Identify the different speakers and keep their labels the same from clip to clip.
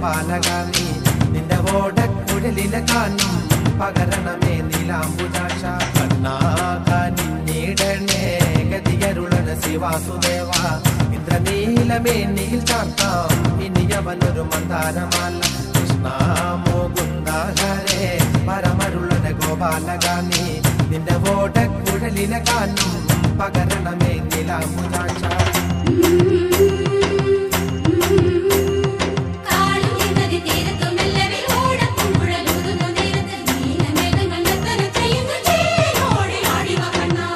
Speaker 1: ഗോപാലകാനി നിന്റെ ഓടക്കുഴലിലെ കാനും പകരണമേ നീലാംബുജാക്ഷ കണ്ണാകാനിടണേ ഗതിയരുളന ശിവാസുദേവ ഇന്ദ്രനീലമേനിയിൽ ചാർത്താം ഇനിയവനൊരു മന്ദാരമാല കൃഷ്ണ മോകുന്ദ ഹരേ പരമരുളന ഗോപാലകാനി നിന്റെ ഓടക്കുഴലിലെ കാനും പകരണമേ നീലാംബുജാക്ഷ
Speaker 2: കാളിന്തി നദി തീരത്തു മെല്ലവേ ഓടക്കുഴലൂതുന്നു നേരത്ത് നീലമേഘങ്ങൾ നർത്തന ചെയ്യുന്നു ചേരോടെ ആടി വാ കണ്ണാ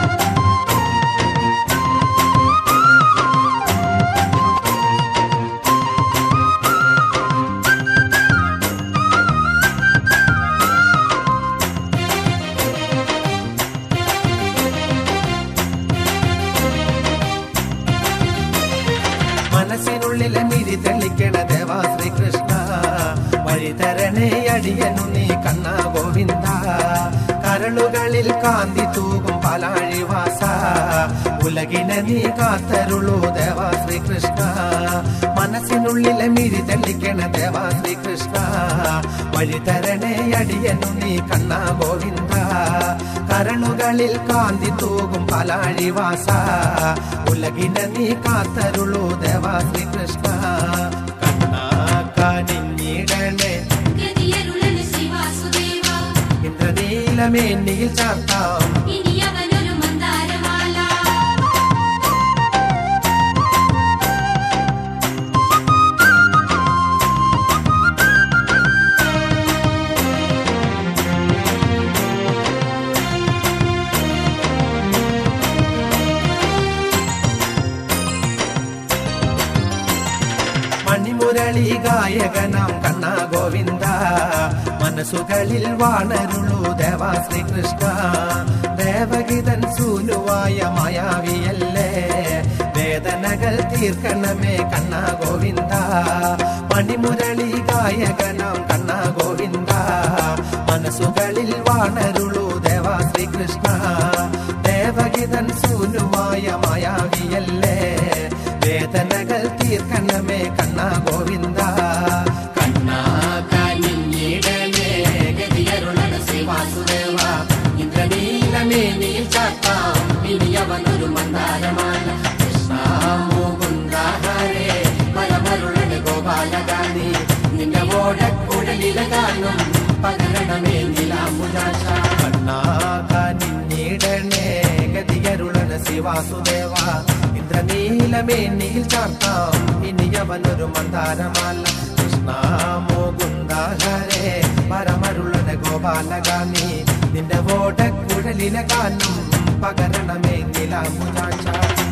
Speaker 1: മനസ്സിനുള്ളിലെ മിഴി തെളിക്കണ ദേവാ ശ്രീകൃഷ്ണ വഴി തരണേ അടിയനു നീ കണ്ണ ഗോവിന്ദ കരളുകളിൽ കാന്തി തൂകും പാലാഴിവാസ ഉലകിനെ നീ കാത്തരുളൂ ദേവാ ശ്രീകൃഷ്ണ മനസ്സിനുള്ളിലെ മിഴി തെളിക്കണ ദേവാ ശ്രീകൃഷ്ണ വഴി തരണേ അടിയനു നീ കണ്ണ ഗോവിന്ദ കരളുകളിൽ കാന്തി തൂകും പാലാഴിവാസ ഉലകിനെ നീ കാത്തരുളൂ ദേവാ ശ്രീകൃഷ്ണ കണ്ണാ കാനിഞ്ഞിടണേ
Speaker 2: ഗതിയരുളന ശിവാസുദേവ
Speaker 1: ഇന്ദ്രനീലമേനിയിൽ ചാർത്താം
Speaker 2: ഇനി അവനൊരു മന്ദാരമാല
Speaker 1: മണിമുരളി ഗായകനാം കണ്ണ ഗോവിന്ദ മനസ്സുകളിൽ വാണരുളൂ ദേവാ ശ്രീകൃഷ്ണ ദേവഗീതൻ സൂനുവായ മായാവിയല്ലേ വേദനകൾ തീർക്കണമേ കണ്ണ ഗോവിന്ദ മണിമുരളി ഗായകനാം കണ്ണ ഗോവിന്ദ മനസ്സുകളിൽ വാണരുളൂ ദേവാ ശ്രീകൃഷ്ണ ദേവഗീതൻ സൂനുവായ മായാവിയല്ലേ വേദനകൾ തീർക്കണമേ കണ്ണ ഗോവിന്ദ കണ്ണാ കനിഞ്ഞിടണേ ഗതിയരുളന ശ്രീവാസുദേവ ഇന്ദ്രനീലമേനിയിൽ ചാത്താം ഇനിയവനൊരു മന്ദാരമാല കൃഷ്ണ മുകുന്ദ ഹരേ പരമരുളന ഗോപാലകാനി നിന്റെ ഓടക്കുഴലിലെ ഗാനം പകരണമേ നിലാമുജാശ കണ്ണാ കനിഞ്ഞിടണേ ഗതിയരുളന ശിവാസുദേവ ഇന്ദ്രനീലമേനിയിൽ ചാർത്താം ഇനിയവനൊരു മന്ദാരമാല കൃഷ്ണ മോകുന്ദ ഹരേ പരമരുളന ഗോപാലകാനി നിന്റെ ഓടക്കുഴലിലെ കാനും പകരണമേ നിലാമുജാക്ഷ